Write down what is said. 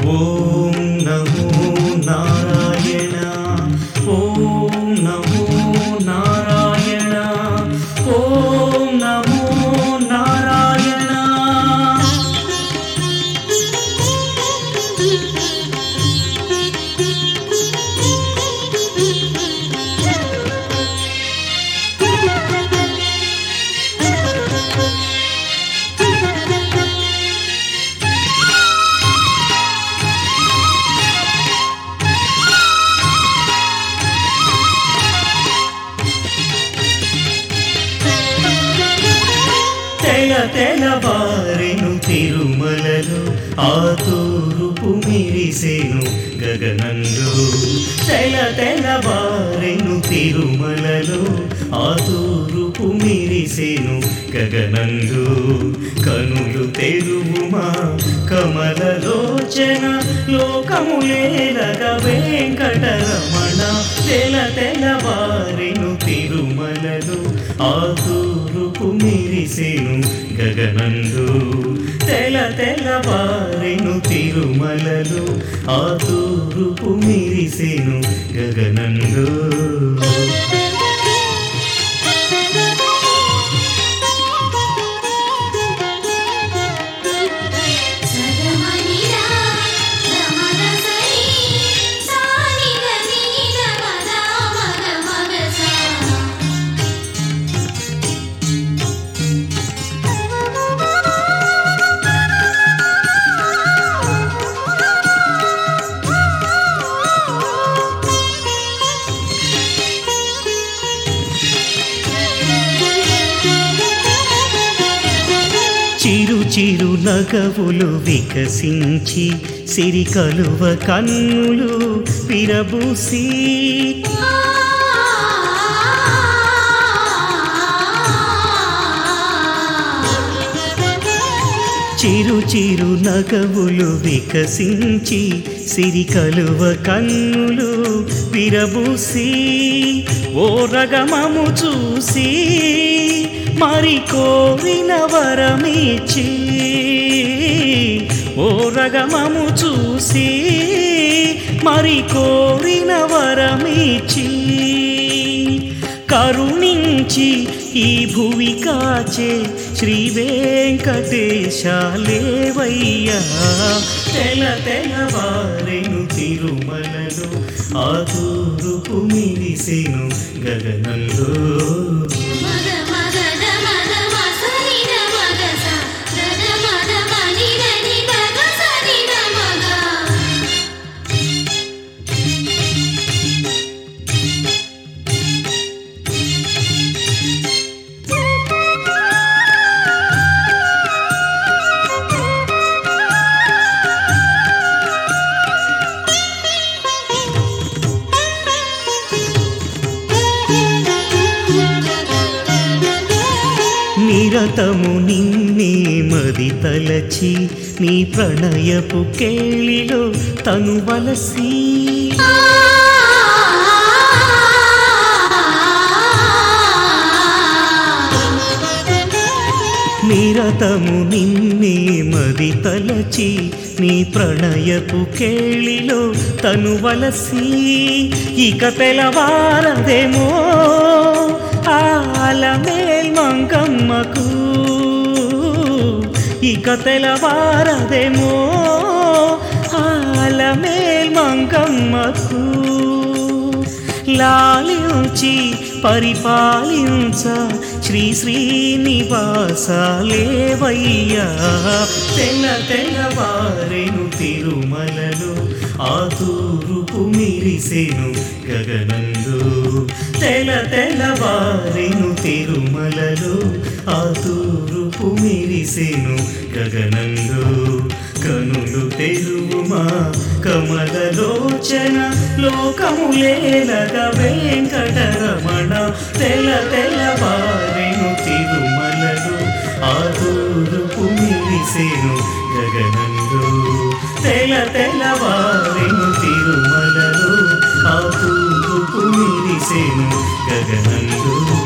ఓం నమో నారాయణ ఓం నమో నారాయణ ఓం నమో నారాయణ తెల తెలవారెను తిరుమలలో ఆ తూరుపు మిరిసెను గగనంలో తెల తెలవారెను తిరుమలలో ఆ తూరుపు మిరిసెను గగనంలో కనులు తెరువుమా కమలలోచన లోకములేలగ వెంకటరమణ తెల తెలవారెను తిరుమలలో ఆ తూరుపు మిరిసెను గగనంలో తెల తెలవారెను తిరుమలలో ఆ తూరుపు మిరిసెను గగనంలో సగమనిరా గమగసరి సానిగని గమద మగ మగసా చిరు చిరు నగవులు వికసించి సిరి కలువ కన్నులు విరబూసి చిరు చిరు నగవులు వికసించి సిరి కలువ కన్నులు విరబూసి ఓ రగమము చూసి మరి కోరిన వరమిచ్చి ఓ రగమము చూసి మరి కోరిన వరమిచ్చి కరుణించి ఈ భువి కాచే శ్రీ వెంకటేశాలేవయ్యా తెల తెలవారెను తిరుమలలో ఆ తూరుపు మిరిసెను గగనంలో మగ మగ మగ మసని మగసా దద మద మని దని గగసని మగ నిరతము నిన్నే మది తలచి నీ ప్రణయపు కేళిలో తను వలసి నిరతము నిన్నే మది తలచి నీ ప్రణయపు కేళిలో తను వలసి ఇక తెలవారదేమో ఆలమేల్ మంకమ్మకు ఇక తెలవారదేమో ఆలమేల్ మంకమ్మకు లాలించి పరిపాలించ శ్రీ శ్రీనివాసాలేవయ్యా తెల్ల తెల్లవారెను తిరుమలలో ఆ తూరుపు మిరిసెను గగనంలో తెల్ల తెల్లవారెను తిరుమలలో ఆ తూరుపు మిరిసెను గగనంలో కనులు తెరువుమా కమలలోచన లోకములేలగ వెంకటరమణ తెల్ల తెల్లవారెను తిరుమలలో ఆ తూరుపు మిరిసెను గగనంలో తెల్ల తెల్లవారెను తిరుమలలో ఆ తూరుపు మిరిసెను గగనంలో